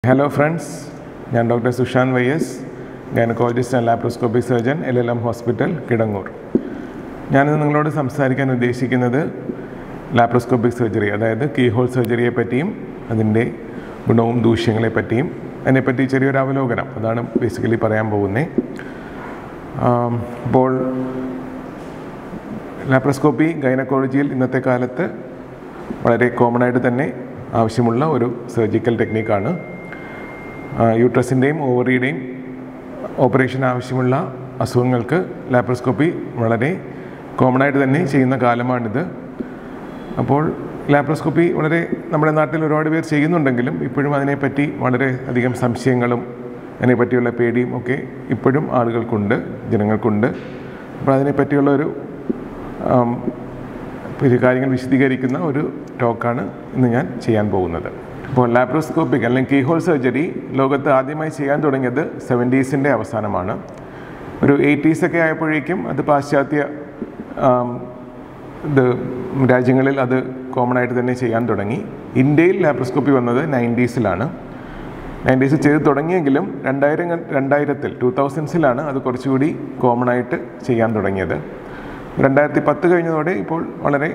hello friends ഞാൻ doctor Sushan Y S gynaecologist and laparoscopic surgeon L L M hospital Kidangoor ഞാനിന്ന് നിങ്ങളോട് സംസാരിക്കാൻ ഉദ്ദേശിക്കുന്നത് ലാപ്രോസ്കോപ്പിക് സർജറി അതായത് കീ ഹോൾ സർജറിയെ പറ്റിയും അതിൻ്റെ ഗുണവും ദൂഷ്യങ്ങളെ പറ്റിയും അതിനെപ്പറ്റി ചെറിയൊരു അവലോകനം അതാണ് ബേസിക്കലി പറയാൻ പോകുന്നത് അപ്പോൾ ലാപ്രോസ്കോപ്പി ഗൈനക്കോളജിയിൽ ഇന്നത്തെ കാലത്ത് വളരെ കോമൺ ആയിട്ട് തന്നെ ആവശ്യമുള്ള ഒരു സർജിക്കൽ ടെക്നിക്കാണ് യൂട്രസിൻ്റെയും ഓവറിയുടെയും ഓപ്പറേഷൻ ആവശ്യമുള്ള അസുഖങ്ങൾക്ക് ലാപ്രോസ്കോപ്പി വളരെ കോമൺ ആയിട്ട് തന്നെ ചെയ്യുന്ന കാലമാണിത് അപ്പോൾ ലാപ്രോസ്കോപ്പി വളരെ നമ്മുടെ നാട്ടിൽ ഒരുപാട് പേർ ചെയ്യുന്നുണ്ടെങ്കിലും ഇപ്പോഴും അതിനെപ്പറ്റി വളരെ അധികം സംശയങ്ങളും അതിനെപ്പറ്റിയുള്ള പേടിയും ഒക്കെ ഇപ്പോഴും ആളുകൾക്കുണ്ട് ജനങ്ങൾക്കുണ്ട് അപ്പോൾ അതിനെപ്പറ്റിയുള്ള ഒരു ആം, ഒരു കാര്യങ്ങൾ വിശദീകരിക്കുന്ന ഒരു ടോക്കാണ് ഇന്ന് ഞാൻ ചെയ്യാൻ പോകുന്നത് അപ്പോൾ ലാപ്രോസ്കോപ്പിക് അല്ലെങ്കിൽ കീഹോൾ സർജറി ലോകത്ത് ആദ്യമായി ചെയ്യാൻ തുടങ്ങിയത് സെവൻറ്റീസിൻ്റെ അവസാനമാണ് ഒരു എയ്റ്റീസൊക്കെ ആയപ്പോഴേക്കും അത് പാശ്ചാത്യ ആം, ഇത് രാജ്യങ്ങളിൽ അത് കോമൺ ആയിട്ട് തന്നെ ചെയ്യാൻ തുടങ്ങി ഇന്ത്യയിൽ ലാപ്രോസ്കോപ്പി വന്നത് നയൻറ്റീസിലാണ് നയൻറ്റീസിൽ ചെയ്ത് തുടങ്ങിയെങ്കിലും രണ്ടായിരം രണ്ടായിരത്തിൽ ടൂ തൗസൻഡ്സിലാണ് അത് കുറച്ചുകൂടി കോമൺ ആയിട്ട് ചെയ്യാൻ തുടങ്ങിയത് രണ്ടായിരത്തി പത്ത് കഴിഞ്ഞതോടെ ഇപ്പോൾ വളരെ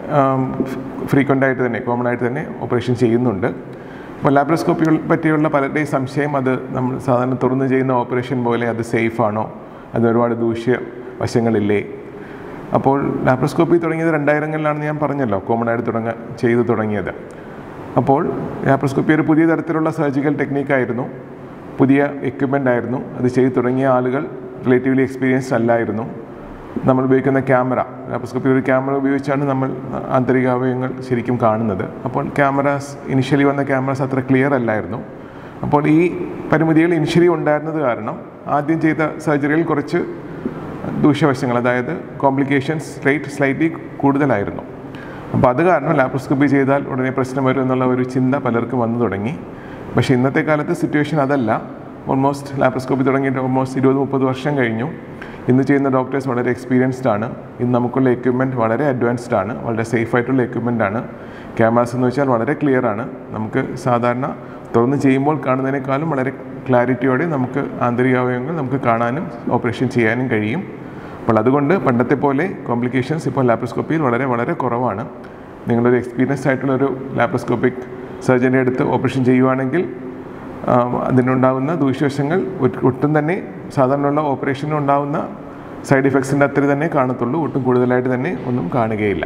ഫ്രീക്വൻ്റ് ആയിട്ട് തന്നെ കോമൺ ആയിട്ട് തന്നെ ഓപ്പറേഷൻ ചെയ്യുന്നുണ്ട് അപ്പോൾ ലാപ്രോസ്കോപ്പികൾ പറ്റിയുള്ള പലരുടെയും സംശയം അത് നമ്മൾ സാധാരണ തുറന്ന് ചെയ്യുന്ന ഓപ്പറേഷൻ പോലെ അത് സേഫ് ആണോ അത് ഒരുപാട് ദൂഷ്യ വശങ്ങളില്ലേ അപ്പോൾ ലാപ്രോസ്കോപ്പി തുടങ്ങിയത് രണ്ടായിരങ്ങളിലാണെന്ന് ഞാൻ പറഞ്ഞല്ലോ കോമൺ ആയിട്ട് തുടങ്ങ ചെയ്തു തുടങ്ങിയത് അപ്പോൾ ലാപ്രോസ്കോപ്പി ഒരു പുതിയ തരത്തിലുള്ള സർജിക്കൽ ടെക്നിക്കായിരുന്നു പുതിയ എക്യുപ്മെൻ്റ് ആയിരുന്നു അത് ചെയ്തു തുടങ്ങിയ ആളുകൾ റിലേറ്റീവ്ലി എക്സ്പീരിയൻസ്ഡ് അല്ലായിരുന്നു നമ്മൾ ഉപയോഗിക്കുന്ന ക്യാമറ ലാപ്രോസ്കോപ്പി ഒരു ക്യാമറ ഉപയോഗിച്ചാണ് നമ്മൾ ആന്തരികാവയവങ്ങൾ ശരിക്കും കാണുന്നത് അപ്പോൾ ക്യാമറാസ് ഇനിഷ്യലി വന്ന ക്യാമറാസ് അത്ര ക്ലിയർ അല്ലായിരുന്നു അപ്പോൾ ഈ പരിമിതികൾ ഇനിഷ്യലി ഉണ്ടായിരുന്നത് കാരണം ആദ്യം ചെയ്ത സർജറിയിൽ കുറച്ച് ദൂഷ്യവശങ്ങൾ അതായത് കോംപ്ലിക്കേഷൻസ് റേറ്റ് സ്ലൈറ്റ്ലി കൂടുതലായിരുന്നു അപ്പോൾ അത് കാരണം ലാപ്രോസ്കോപ്പി ചെയ്താൽ ഉടനെ പ്രശ്നം വരും എന്നുള്ള ഒരു ചിന്ത പലർക്കും വന്നു തുടങ്ങി പക്ഷേ ഇന്നത്തെ കാലത്ത് സിറ്റുവേഷൻ അതല്ല ഓൾമോസ്റ്റ് ലാപ്രോസ്കോപ്പി തുടങ്ങിയിട്ട് ഓൾമോസ്റ്റ് ഇരുപത് മുപ്പത് വർഷം കഴിഞ്ഞു ഇന്ന് ചെയ്യുന്ന ഡോക്ടേഴ്സ് വളരെ എക്സ്പീരിയൻസ്ഡ് ആണ് ഇന്ന് നമുക്കുള്ള എക്യുപ്മെൻറ്റ് വളരെ അഡ്വാൻസ്ഡ് ആണ് വളരെ സേഫ് ആയിട്ടുള്ള എക്യുപ്മെൻ്റ് ആണ് ക്യാമറാസ് എന്ന് വെച്ചാൽ വളരെ ക്ലിയർ ആണ് നമുക്ക് സാധാരണ തുറന്ന് ചെയ്യുമ്പോൾ കാണുന്നതിനേക്കാളും വളരെ ക്ലാരിറ്റിയോടെ നമുക്ക് ആന്തരികാവയവങ്ങൾ നമുക്ക് കാണാനും ഓപ്പറേഷൻ ചെയ്യാനും കഴിയും അപ്പോൾ അതുകൊണ്ട് പണ്ടത്തെ പോലെ കോംപ്ലിക്കേഷൻസ് ഇപ്പോൾ ലാപ്രോസ്കോപ്പിയിൽ വളരെ വളരെ കുറവാണ് നിങ്ങളൊരു എക്സ്പീരിയൻസ്ഡ് ആയിട്ടുള്ള ഒരു ലാപ്രോസ്കോപ്പിക് സർജൻ്റെ അടുത്ത് ഓപ്പറേഷൻ ചെയ്യുവാണെങ്കിൽ ആം, അതിനുണ്ടാകുന്ന ദൂഷ്യവശങ്ങൾ ഒട്ട് ഒട്ടും തന്നെ സാധാരണയുള്ള ഓപ്പറേഷന് ഉണ്ടാകുന്ന സൈഡ് ഇഫക്ട്സിൻ്റെ അത്ര തന്നെ കാണത്തുള്ളൂ ഒട്ടും കൂടുതലായിട്ട് തന്നെ ഒന്നും കാണുകയില്ല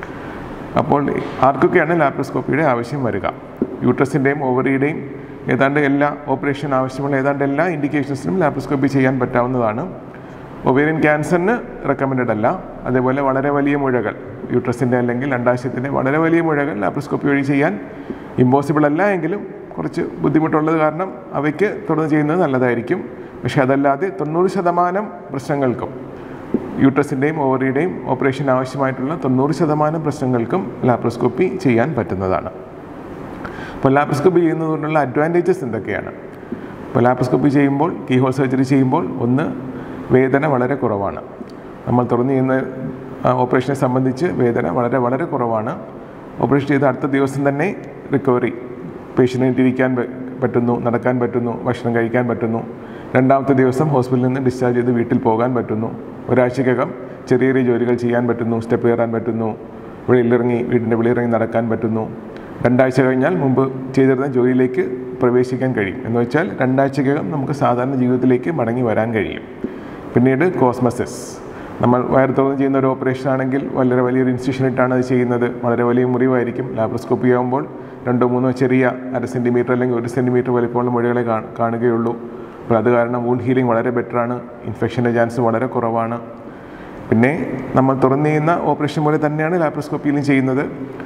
അപ്പോൾ ആർക്കൊക്കെയാണ് ലാപ്രോസ്കോപ്പിയുടെ ആവശ്യം വരിക യൂട്രസിൻ്റെയും ഓവറിയുടെയും ഏതാണ്ട് എല്ലാ ഓപ്പറേഷൻ ആവശ്യമുള്ള ഏതാണ്ട് എല്ലാ ഇൻഡിക്കേഷൻസിനും ലാപ്രോസ്കോപ്പി ചെയ്യാൻ പറ്റാവുന്നതാണ് ഒവേറിയൻ ക്യാൻസറിന് റെക്കമെൻഡഡ് അല്ല അതേപോലെ വളരെ വലിയ മുഴകൾ യൂട്രസിൻ്റെ അല്ലെങ്കിൽ അണ്ടാശയത്തിൻ്റെ വളരെ വലിയ മുഴകൾ ലാപ്രോസ്കോപ്പി വഴി ചെയ്യാൻ ഇമ്പോസിബിൾ അല്ല എങ്കിലും കുറച്ച് ബുദ്ധിമുട്ടുള്ളത് കാരണം അവയ്ക്ക് തുടർന്ന് ചെയ്യുന്നത് നല്ലതായിരിക്കും പക്ഷേ അതല്ലാതെ തൊണ്ണൂറ് ശതമാനം പ്രശ്നങ്ങൾക്കും യൂട്രസിൻ്റെയും ഓവറിയുടെയും ഓപ്പറേഷൻ ആവശ്യമായിട്ടുള്ള തൊണ്ണൂറ് ശതമാനം പ്രശ്നങ്ങൾക്കും ലാപ്രോസ്കോപ്പി ചെയ്യാൻ പറ്റുന്നതാണ് അപ്പോൾ ലാപ്രോസ്കോപ്പി ചെയ്യുന്നതുകൊണ്ടുള്ള അഡ്വാൻറ്റേജസ് എന്തൊക്കെയാണ് ഇപ്പോൾ ലാപ്രോസ്കോപ്പി ചെയ്യുമ്പോൾ കീഹോൾ സർജറി ചെയ്യുമ്പോൾ ഒന്ന് വേദന വളരെ കുറവാണ് നമ്മൾ തുറന്നു ചെയ്യുന്ന ആ, ഓപ്പറേഷനെ സംബന്ധിച്ച് വേദന വളരെ വളരെ കുറവാണ് ഓപ്പറേഷൻ ചെയ്ത അടുത്ത ദിവസം തന്നെ റിക്കവറി പേഷ്യൻറ്റിന് ഇരിക്കാൻ പ- പറ്റുന്നു നടക്കാൻ പറ്റുന്നു ഭക്ഷണം കഴിക്കാൻ പറ്റുന്നു രണ്ടാമത്തെ ദിവസം ഹോസ്പിറ്റലിൽ നിന്ന് ഡിസ്ചാർജ് ചെയ്ത് വീട്ടിൽ പോകാൻ പറ്റുന്നു ഒരാഴ്ചക്കകം ചെറിയ ചെറിയ ജോലികൾ ചെയ്യാൻ പറ്റുന്നു സ്റ്റെപ്പ് കയറാൻ പറ്റുന്നു വെളിയിലിറങ്ങി വീടിൻ്റെ വെളിയിറങ്ങി നടക്കാൻ പറ്റുന്നു രണ്ടാഴ്ച കഴിഞ്ഞാൽ മുമ്പ് ചെയ്തിരുന്ന ജോലിയിലേക്ക് പ്രവേശിക്കാൻ കഴിയും എന്ന് വെച്ചാൽ രണ്ടാഴ്ചക്കകം നമുക്ക് സാധാരണ ജീവിതത്തിലേക്ക് മടങ്ങി വരാൻ കഴിയും പിന്നീട് കോസ്മസിസ് നമ്മൾ വയർ തുറന്ന് ചെയ്യുന്ന ഒരു ഓപ്പറേഷൻ ആണെങ്കിൽ വളരെ വലിയൊരു ഇൻസ്റ്റിറ്റ്യൂഷനിട്ടാണ് അത് ചെയ്യുന്നത് വളരെ വലിയ മുറിവായിരിക്കും ലാപ്രോസ്കോപ്പി ആകുമ്പോൾ രണ്ടോ മൂന്നോ ചെറിയ അര സെൻറ്റിമീറ്റർ അല്ലെങ്കിൽ ഒരു സെൻറ്റിമീറ്റർ വലിപ്പമുള്ള മുഴകളെ കാ- കാണുകയുള്ളൂ അപ്പോൾ അത് കാരണം വൂണ്ട് ഹീലിംഗ് വളരെ ബെറ്ററാണ് ഇൻഫെക്ഷൻ്റെ ചാൻസ് വളരെ കുറവാണ് പിന്നെ നമ്മൾ തുറന്നു ചെയ്യുന്ന ഓപ്പറേഷൻ പോലെ തന്നെയാണ് ലാപ്രോസ്കോപ്പിയിലും ചെയ്യുന്നത്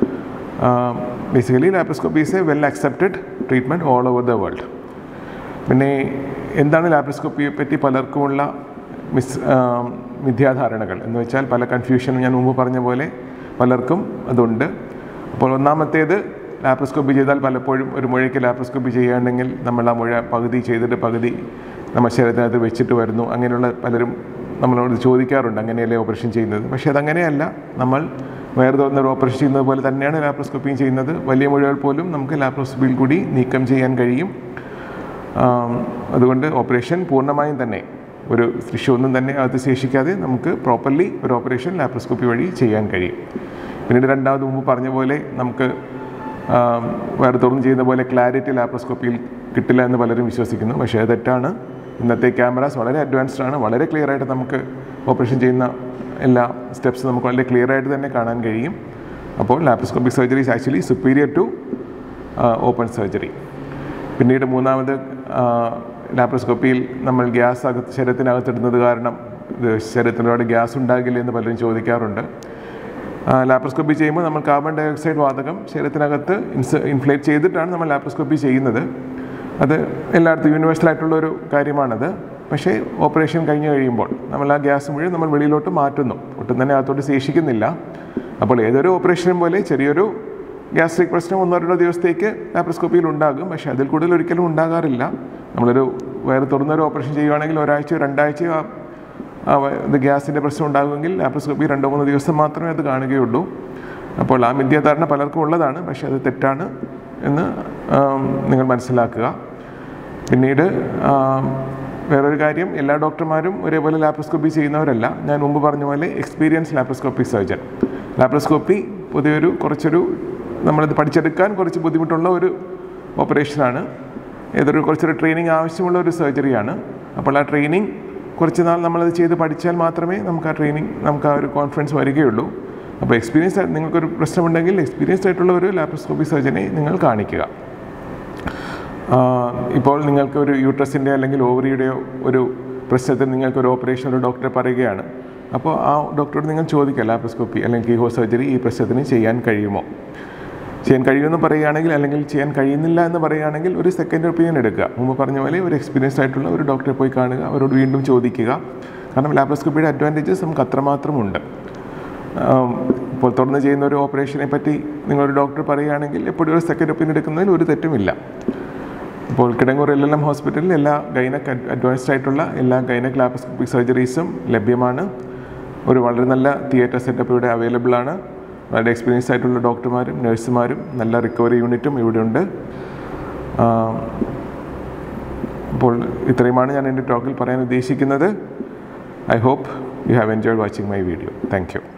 basically laparoscopy is a well accepted treatment all over the world പിന്നെ എന്താണ് ലാപ്രോസ്കോപ്പിയെ പറ്റി പലർക്കുമുള്ള മിസ് ആം, മിഥ്യാധാരണകൾ എന്ന് വെച്ചാൽ പല കൺഫ്യൂഷനും ഞാൻ മുമ്പ് പറഞ്ഞ പോലെ പലർക്കും അതുണ്ട് അപ്പോൾ ഒന്നാമത്തേത് ലാപ്രോസ്കോപ്പി ചെയ്താൽ പലപ്പോഴും ഒരു മുഴയ്ക്ക് ലാപ്രോസ്കോപ്പി ചെയ്യുകയാണെങ്കിൽ നമ്മൾ ആ മുഴ പകുതി ചെയ്തിട്ട് പകുതി നമ്മുടെ ശരീരത്തിനകത്ത് വെച്ചിട്ട് വരുന്നു അങ്ങനെയുള്ള പലരും നമ്മളോട് ചോദിക്കാറുണ്ട് അങ്ങനെയല്ലേ ഓപ്പറേഷൻ ചെയ്യുന്നത് പക്ഷേ അതങ്ങനെയല്ല നമ്മൾ വയർ തുറന്ന ഒരു ഓപ്പറേഷൻ ചെയ്യുന്നത് പോലെ തന്നെയാണ് ലാപ്രോസ്കോപ്പിയും ചെയ്യുന്നത് വലിയ മുഴകൾ പോലും നമുക്ക് ലാപ്രോസ്കോപ്പിയിൽ കൂടി നീക്കം ചെയ്യാൻ കഴിയും ആം, അതുകൊണ്ട് ഓപ്പറേഷൻ പൂർണ്ണമായും തന്നെ ഒരു ശിശുവൊന്നും തന്നെ അകത്ത് ശേഷിക്കാതെ നമുക്ക് പ്രോപ്പർലി ഒരു ഓപ്പറേഷൻ ലാപ്രോസ്കോപ്പി വഴി ചെയ്യാൻ കഴിയും പിന്നീട് രണ്ടാമത് മുമ്പ് പറഞ്ഞ പോലെ നമുക്ക് ആം, വേറെ തുറന്ന് ചെയ്യുന്ന പോലെ ക്ലാരിറ്റി ലാപ്രോസ്കോപ്പിയിൽ കിട്ടില്ല എന്ന് പലരും വിശ്വസിക്കുന്നു പക്ഷേ അത് തെറ്റാണ് ഇന്നത്തെ ക്യാമറാസ് വളരെ അഡ്വാൻസ്ഡ് ആണ് വളരെ ക്ലിയർ ആയിട്ട് നമുക്ക് ഓപ്പറേഷൻ ചെയ്യുന്ന എല്ലാ സ്റ്റെപ്സ് നമുക്ക് വളരെ ക്ലിയർ ആയിട്ട് തന്നെ കാണാൻ കഴിയും അപ്പോൾ laparoscopic surgery is actually superior to open surgery പിന്നീട് മൂന്നാമത് ലാപ്രോസ്കോപ്പിയിൽ നമ്മൾ ഗ്യാസ് അകത്ത് ശരീരത്തിനകത്തിടുന്നത് കാരണം ഇത് ശരീരത്തിനോട് ഗ്യാസ് ഉണ്ടാകില്ല എന്ന് പലരും ചോദിക്കാറുണ്ട് ലാപ്രോസ്കോപ്പി ചെയ്യുമ്പോൾ നമ്മൾ കാർബൺ ഡൈ ഓക്സൈഡ് വാതകം ശരീരത്തിനകത്ത് ഇൻസ് ഇൻഫ്ലേറ്റ് ചെയ്തിട്ടാണ് നമ്മൾ ലാപ്രോസ്കോപ്പി ചെയ്യുന്നത് അത് എല്ലായിടത്തും യൂണിവേഴ്സൽ ആയിട്ടുള്ള ഒരു കാര്യമാണത് പക്ഷേ ഓപ്പറേഷൻ കഴിഞ്ഞ് കഴിയുമ്പോൾ നമ്മൾ ആ ഗ്യാസ് മുഴുവൻ നമ്മൾ വെളിയിലോട്ട് മാറ്റുന്നു ഒട്ടും തന്നെ അകത്തോട്ട് ശേഷിക്കുന്നില്ല അപ്പോൾ ഏതൊരു ഓപ്പറേഷനും പോലെ ചെറിയൊരു ഗ്യാസ്ട്രിക് പ്രശ്നം ഒന്നോ രണ്ടോ ദിവസത്തേക്ക് ലാപ്രോസ്കോപ്പിയിൽ ഉണ്ടാകും പക്ഷേ അതിൽ കൂടുതൽ ഒരിക്കലും ഉണ്ടാകാറില്ല നമ്മളൊരു വയറ് തുറന്നൊരു ഓപ്പറേഷൻ ചെയ്യുവാണെങ്കിൽ ഒരാഴ്ചയോ രണ്ടാഴ്ചയോ ആ ആ വ- ഇത് ഗ്യാസിൻ്റെ പ്രശ്നം ഉണ്ടാകുമെങ്കിൽ ലാപ്രോസ്കോപ്പി രണ്ടോ മൂന്നോ ദിവസം മാത്രമേ അത് കാണുകയുള്ളൂ അപ്പോൾ ആ മിഥ്യാധാരണ പലർക്കും ഉള്ളതാണ് പക്ഷേ അത് തെറ്റാണ് എന്ന് ആം, നിങ്ങൾ മനസ്സിലാക്കുക പിന്നീട് ആം, വേറൊരു കാര്യം എല്ലാ ഡോക്ടർമാരും ഒരേപോലെ ലാപ്രോസ്കോപ്പി ചെയ്യുന്നവരല്ല ഞാൻ മുമ്പ് പറഞ്ഞ പോലെ എക്സ്പീരിയൻസ് ലാപ്രോസ്കോപ്പിക് സർജൻ ലാപ്രോസ്കോപ്പി പൊതുവെ കുറച്ചൊരു നമ്മളത് പഠിച്ചെടുക്കാൻ കുറച്ച് ബുദ്ധിമുട്ടുള്ള ഒരു ഓപ്പറേഷനാണ് ഏതൊരു കുറച്ചൊരു ട്രെയിനിങ് ആവശ്യമുള്ള ഒരു സർജറിയാണ് അപ്പോൾ ആ ട്രെയിനിങ് കുറച്ച് നാൾ നമ്മളത് ചെയ്ത് പഠിച്ചാൽ മാത്രമേ നമുക്ക് ആ ട്രെയിനിങ് നമുക്ക് ആ ഒരു കോൺഫിഡൻസ് വരികയുള്ളൂ അപ്പോൾ എക്സ്പീരിയൻസ് നിങ്ങൾക്കൊരു പ്രശ്നമുണ്ടെങ്കിൽ എക്സ്പീരിയൻസ്ഡ് ആയിട്ടുള്ള ഒരു ലാപ്രോസ്കോപ്പി സർജനെ നിങ്ങൾ കാണിക്കുക ആ, ഇപ്പോൾ നിങ്ങൾക്ക് ഒരു യൂട്രസിൻ്റെ അല്ലെങ്കിൽ ഓവറിയുടെയോ ഒരു പ്രശ്നത്തിൽ നിങ്ങൾക്ക് ഒരു ഓപ്പറേഷൻ ഒരു ഡോക്ടറെ പറയുകയാണ് അപ്പോൾ ആ ഡോക്ടറോട് നിങ്ങൾ ചോദിക്കുക ലാപ്രോസ്കോപ്പി അല്ലെങ്കിൽ കീഹോ സർജറി ഈ പ്രശ്നത്തിന് ചെയ്യാൻ കഴിയുമോ ചെയ്യാൻ കഴിയുമെന്ന് പറയുകയാണെങ്കിൽ അല്ലെങ്കിൽ ചെയ്യാൻ കഴിയുന്നില്ല എന്ന് പറയുകയാണെങ്കിൽ ഒരു സെക്കൻഡ് ഒപ്പീനിയൻ എടുക്കുക മുമ്പ് പറഞ്ഞ പോലെ ഒരു എക്സ്പീരിയൻസ്ഡ് ആയിട്ടുള്ള ഒരു ഡോക്ടറെ പോയി കാണുക അവരോട് വീണ്ടും ചോദിക്കുക കാരണം ലാപ്രോസ്കോപ്പിയുടെ അഡ്വാൻറ്റേജസ് നമുക്ക് അത്രമാത്രമുണ്ട് ആം, ഇപ്പോൾ തുറന്ന് ചെയ്യുന്ന ഒരു ഓപ്പറേഷനെ പറ്റി നിങ്ങളൊരു ഡോക്ടർ പറയുകയാണെങ്കിൽ എപ്പോഴും ഒരു സെക്കൻഡ് ഒപ്പീനിയൻ എടുക്കുന്നതിൽ ഒരു തെറ്റുമില്ല ഇപ്പോൾ കിടങ്ങൂർ എൽ എൽ എം ഹോസ്പിറ്റലിൽ എല്ലാ ഗൈനക് അഡ്വാൻസ്ഡ് ആയിട്ടുള്ള എല്ലാ ഗൈനക് ലാപ്രോസ്കോപ്പിക് സർജറീസും ലഭ്യമാണ് ഒരു വളരെ നല്ല തിയേറ്റർ സെറ്റപ്പ് ഇവിടെ അവൈലബിൾ ആണ് വളരെ എക്സ്പീരിയൻസ് ആയിട്ടുള്ള ഡോക്ടർമാരും നഴ്സുമാരും നല്ല റിക്കവറി യൂണിറ്റും ഇവിടെ ഉണ്ട് ആം, അപ്പോൾ ഇത്രയുമാണ് ഞാൻ എൻ്റെ ടോക്കിൽ പറയാൻ ഉദ്ദേശിക്കുന്നത് I hope you have enjoyed watching my video thank U